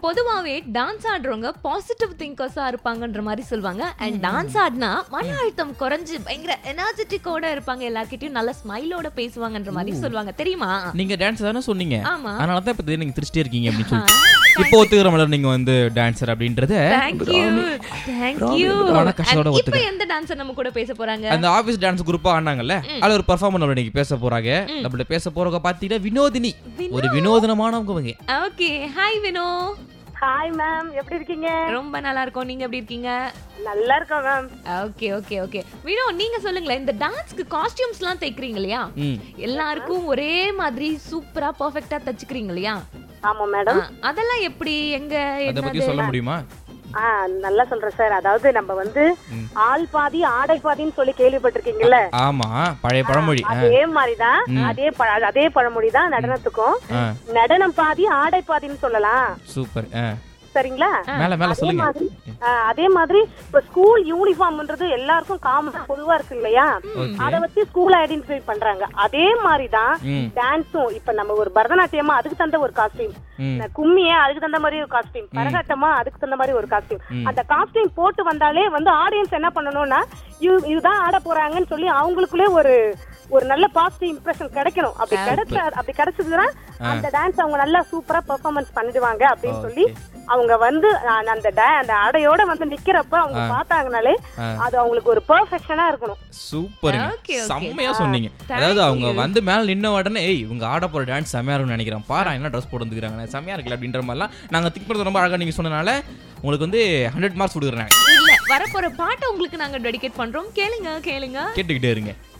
பொதுவாவே dance ஆடுறவங்க positive திங்கர்ஸா இருப்பாங்கன்ற மாதிரி சொல்லுவாங்க அண்ட் டான்ஸ் ஆடினா மன அழுத்தம் குறைஞ்சு பயங்கர எனர்ஜெட்டிக்கோட இருப்பாங்க எல்லார்கிட்டயும் நல்ல ஸ்மைலோட பேசுவாங்கன்ற மாதிரி சொல்லுவாங்க தெரியுமா நீங்க டான்ஸ் தானே சொன்னீங்க ஆமா அதனால தான் இப்போ நீங்க திருஷ்டி இருக்கீங்க அப்படின்னு சொல்லி இப்போ ஒத்துக்கிற மலர் நீங்க வந்து டான்சர் அப்படின்றத தேங்க்யூ தேங்க்யூ மன கஷ்டத்தோட இப்போ ஒத்துக்கிறேன். எந்த டான்ஸர் நம்ம கூட பேச போறாங்க அந்த ஆபீஸ் டான்ஸ் குரூப்பா ஆனாங்கல்ல அதுல ஒரு பர்ஃபார்மர் நம்ம இன்னைக்கு பேச போறாங்க நம்மள பேச போறவங்க பாத்தீங்கன்னா வினோதினி ஒரு வினோதனமானவங்க இவங்க okay hi Vino hi ma'am எப்படி இருக்கீங்க ரொம்ப நல்லா இருக்கோம் நீங்க எப்படி இருக்கீங்க நல்லா இருக்கோம் ma'am okay okay okay Vino நீங்க சொல்லுங்களேன் இந்த டான்ஸ்க்கு காஸ்டியூம்ஸ்லாம் தைக்கிறீங்க இல்லையா ம் எல்லாருக்கும் ஒரே மாதிரி சூப்பரா பெர்ஃபெக்ட்டா தச்சுக்கிறீங்க இல்லையா ஆமா மேடம் ஆ, அதெல்லாம் எப்படி எங்க அத பத்தி என்னது சொல்ல முடியுமா ஆ நல்லா சொல்றேன் சார் அதாவது நம்ம வந்து ஆள் பாதி ஆடை பாதின்னு சொல்லி கேள்விப்பட்டிருக்கீங்கல்ல ஆமா பழைய பழமொழி ஆ, அதே மாதிரிதான் அதே ப- அதே பழமொழி தான் நடனத்துக்கும் ஆ, நடனம் பாதி ஆடை பாதின்னு சொல்லலாம் சூப்பர் ஆ. சரிங்களா மேல மேல அதே சொல்லுங்க மாதிரி ஆ, அதே மாதிரி இப்ப ஸ்கூல் யூனிஃபார்ம்ன்றது எல்லாருக்கும் காமனா பொதுவா இருக்கு இல்லையா Okay. அத வச்சு ஸ்கூல் ஐடென்டிஃபை பண்றாங்க அதே மாதிரிதான் ம். டான்ஸும் இப்ப நம்ம ஒரு பரதநாட்டியமா அதுக்கு தகுந்த ஒரு காஸ்டியூம் ம். கும்மிய அதுக்கு தகுந்த மாதிரி ஒரு காஸ்டியூம் கரகாட்டமா அதுக்கு தகுந்த மாதிரி ஒரு காஸ்டியூம் அந்த காஸ்டியூம் போட்டு வந்தாலே வந்து ஆடியன்ஸ் என்ன பண்ணணும்னா இது இதுதான் ஆட போறாங்கன்னு சொல்லி அவங்களுக்குள்ளே ஒரு ஒரு நல்ல பாசிட்டிவ் இம்ப்ரெஷன் கிடைக்கணும் அப்படி கிடைச்ச அப்படி கிடைச்சதுன்னா அந்த டான்ஸ் அவங்க நல்லா சூப்பரா பெர்ஃபார்மன்ஸ் பண்ணிடுவாங்க அப்படின்னு சொல்லி அவங்க வந்து அஹ், அந்த da- அந்த ஆடையோட வந்து நிக்கிறப்ப அவங்க பார்த்தாங்கனாலே அது அவங்களுக்கு ஒரு பெர்ஃபெக்ஷனா இருக்கணும் சூப்பருங்க Okay, okay. செம்மையா சொன்னீங்க thank அதாவது அவங்க வந்து மேல நின்ன உடனே ஏய் இவங்க ஆட போற டான்ஸ் செம்மையா இருக்கும்னு நினைக்கிறேன் பாரு என்ன ட்ரெஸ் போட்டு வந்துக்கிறாங்க செம்மையா இருக்குல்ல அப்படின்ற மாதிரிலாம் நாங்க திங்க் பண்றது ரொம்ப அழகா நீங்க சொன்னனால உங்களுக்கு வந்து ஹண்ட்ரட் மார்க்ஸ் கொடுக்குறாங்க இல்ல வரப்போற பாட்டை உங்களுக்கு நாங்க டெடிகேட் பண்றோம் கேளுங்க கேளுங்க கேட்டுக்கிட்டே இருங்க